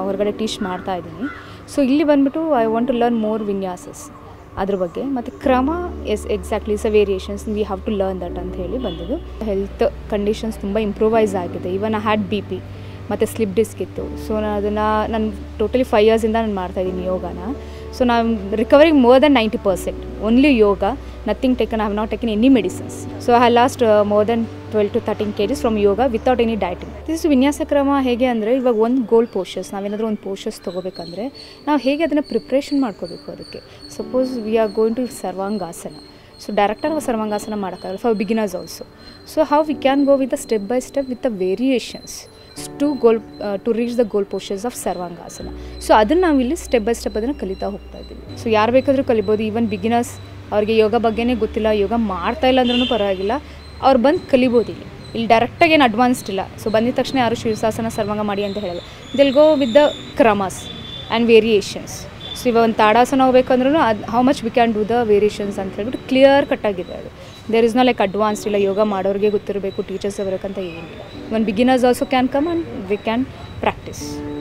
ಹೊರಗಡೆ ಟೀಚ್ ಮಾಡ್ತಾ ಇದ್ದೀನಿ ಸೊ ಇಲ್ಲಿ ಬಂದ್ಬಿಟ್ಟು I want to learn more vinyasas ಅದ್ರ ಬಗ್ಗೆ ಮತ್ತು ಕ್ರಮ is exactly the variations we have to learn that ಅಂತ ಹೇಳಿ ಬಂದದ್ದು ಹೆಲ್ತ್ ಕಂಡೀಷನ್ಸ್ ತುಂಬ ಇಂಪ್ರೂವೈಸ್ ಆಗಿದೆ ಇವನ್ ಹ್ಯಾಡ್ ಬಿ ಪಿ ಮತ್ತು ಸ್ಲಿಪ್ ಡಿಸ್ಕ್ ಇತ್ತು ಸೊ ನಾನು ಅದನ್ನು ನಾನು ಟೋಟಲಿ ಫೈವ್ ಇಯರ್ಸಿಂದ ನಾನು ಮಾಡ್ತಾಯಿದ್ದೀನಿ ಯೋಗನ ಸೊ ನಾನು recovering more than ninety percent only yoga nothing taken I have not taken any medicines so I lost more than twelve to thirteen K Gs from yoga without any dieting this vinyasa krama ಹೇಗೆ ಅಂದರೆ ಇವಾಗ ಒಂದು ಗೋಲ್ ಪೋಷಸ್ ನಾವೇನಾದರೂ ಒಂದು ಪೋಷಸ್ ತೊಗೋಬೇಕಂದ್ರೆ ನಾವು ಹೇಗೆ ಅದನ್ನು ಪ್ರಿಪ್ರೇಷನ್ ಮಾಡ್ಕೋಬೇಕು ಅದಕ್ಕೆ suppose we are going to Sarvangasana so ಡೈರೆಕ್ಟಾಗಿ ನಾವು ಸರ್ವಾಂಗಾಸನ ಮಾಡೋಕ್ಕಾಗಲ್ಲ for beginners also so how we can go with the step by step with the variations to goal to reach the goal positions of Sarvangasana so ಅದನ್ನು ನಾವು ಇಲ್ಲಿ step by step ಅದನ್ನು ಕಲಿತಾ ಹೋಗ್ತಾ ಇದ್ದೀವಿ ಸೊ ಯಾರು ಬೇಕಾದರೂ ಕಲಿಬೋದು ಈವನ್ ಬಿಗಿನರ್ಸ್ ಅವ್ರಿಗೆ ಯೋಗ ಬಗ್ಗೆನೇ ಗೊತ್ತಿಲ್ಲ ಯೋಗ ಮಾಡ್ತಾ ಇಲ್ಲ ಅಂದ್ರೂ ಪರವಾಗಿಲ್ಲ ಅವ್ರು ಬಂದು ಕಲಿಬೋದು ಇಲ್ಲಿ ಇಲ್ಲಿ ಡೈರೆಕ್ಟಾಗಿ ಏನು ಅಡ್ವಾನ್ಸ್ಡ್ ಇಲ್ಲ ಸೊ ಬಂದಿದ ತಕ್ಷಣ ಯಾರು ಶೀರ್ಷಾಸನ ಸರ್ವಾಂಗ ಮಾಡಿ ಅಂತ ಹೇಳಲ್ಲ will go with the kramas and variations so ಇವಾಗ ಒಂದು ತಾಡಾಸನ ಹೋಗ್ಬೇಕಂದ್ರೂ ಅದು how much we can do the variations ಅಂತ ಹೇಳ್ಬಿಟ್ಟು ಕ್ಲಿಯರ್ ಕಟ್ಟಾಗಿದೆ ಅದು there is no like advanced ಇಲ್ಲ ಯೋಗ ಮಾಡೋರಿಗೆ ಗೊತ್ತಿರಬೇಕು ಟೀಚರ್ಸ್ ಬರಬೇಕಂತ ಏನಿಲ್ಲ ಒಂದು beginners also can come and we can practice